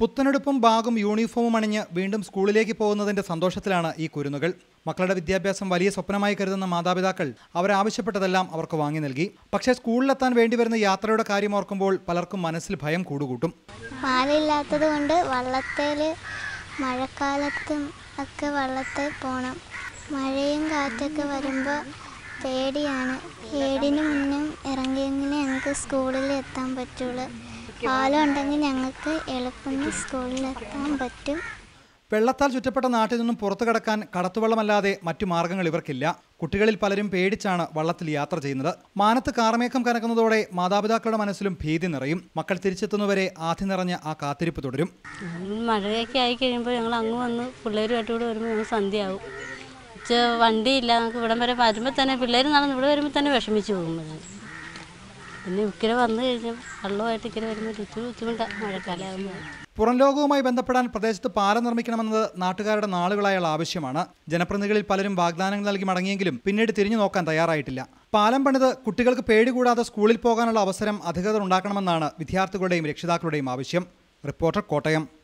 പുത്തനെടുപ്പും ബാഗും യൂണിഫോമും അണിഞ്ഞ് വീണ്ടും സ്കൂളിലേക്ക് പോകുന്നതിന്റെ സന്തോഷത്തിലാണ് ഈ കുരുന്നുകൾ മക്കളുടെ വിദ്യാഭ്യാസം വലിയ സ്വപ്നമായി കരുതുന്ന മാതാപിതാക്കൾ അവരാവശ്യപ്പെട്ടതെല്ലാം അവർക്ക് വാങ്ങി നൽകി പക്ഷേ സ്കൂളിലെത്താൻ വേണ്ടിവരുന്ന യാത്രയുടെ കാര്യം ഓർക്കുമ്പോൾ പലർക്കും മനസ്സിൽ ഭയം കൂടുകൂട്ടും പാലില്ലാത്തത് കൊണ്ട് വള്ളത്തേൽ മഴക്കാലത്തും ഒക്കെ വള്ളത്തിൽ പോകണം മഴയും കാറ്റൊക്കെ വരുമ്പോൾ പേടിയാണ് ഏടിന് മുന്നും ഇറങ്ങിയെങ്കിലേ ഞങ്ങൾക്ക് സ്കൂളിൽ എത്താൻ പറ്റുള്ളൂ പാലം ഉണ്ടെങ്കിൽ ഞങ്ങൾക്ക് എളുപ്പം സ്കൂളിൽ എത്താൻ പറ്റും വെള്ളത്താൽ ചുറ്റപ്പെട്ട നാട്ടിൽ നിന്നും പുറത്തു കടക്കാൻ കടത്തുവള്ളമല്ലാതെ മറ്റു മാർഗങ്ങൾ ഇവർക്കില്ല കുട്ടികളിൽ പലരും പേടിച്ചാണ് വള്ളത്തിൽ യാത്ര ചെയ്യുന്നത് മാനത്ത് കാർമേഘം കനക്കുന്നതോടെ മാതാപിതാക്കളുടെ മനസ്സിലും ഭീതി നിറയും മക്കൾ തിരിച്ചെത്തുന്നവരെ ആധി നിറഞ്ഞ ആ കാത്തിരിപ്പ് തുടരും മഴയൊക്കെ ആയി കഴിയുമ്പോൾ ഞങ്ങൾ അങ്ങ് വന്ന് പിള്ളേരുമായിട്ട് ഇവിടെ വരുമ്പോൾ ഞങ്ങൾ സന്ധ്യയാവും ഉച്ച വണ്ടിയില്ല നമുക്ക് ഇവിടം വരെ വരുമ്പോൾ തന്നെ പിള്ളേർ നടന്ന് ഇവിടെ വരുമ്പോൾ തന്നെ വിഷമിച്ച് പോകും ഞങ്ങൾ. പിന്നെ ഇക്കരെ വന്നു കഴിഞ്ഞാൽ വെള്ളമായിട്ട് ഇക്കരെ വരുമ്പോൾ ഇച്ചിരി ബുദ്ധിമുട്ടാണ് മഴക്കാലമാകുമ്പോൾ പുറം ലോകവുമായി ബന്ധപ്പെടാൻ പ്രദേശത്ത് പാലം നിർമ്മിക്കണമെന്നത് നാട്ടുകാരുടെ നാളുകളായുള്ള ആവശ്യമാണ് ജനപ്രതിനിധികളിൽ പലരും വാഗ്ദാനങ്ങൾ നൽകി മടങ്ങിയെങ്കിലും പിന്നീട് തിരിഞ്ഞു നോക്കാൻ തയ്യാറായിട്ടില്ല പാലം പണിത് കുട്ടികൾക്ക് പേടി കൂടാതെ സ്കൂളിൽ പോകാനുള്ള അവസരം അധികൃതർ ഉണ്ടാക്കണമെന്നാണ് വിദ്യാർത്ഥികളുടെയും രക്ഷിതാക്കളുടെയും ആവശ്യം റിപ്പോർട്ടർ കോട്ടയം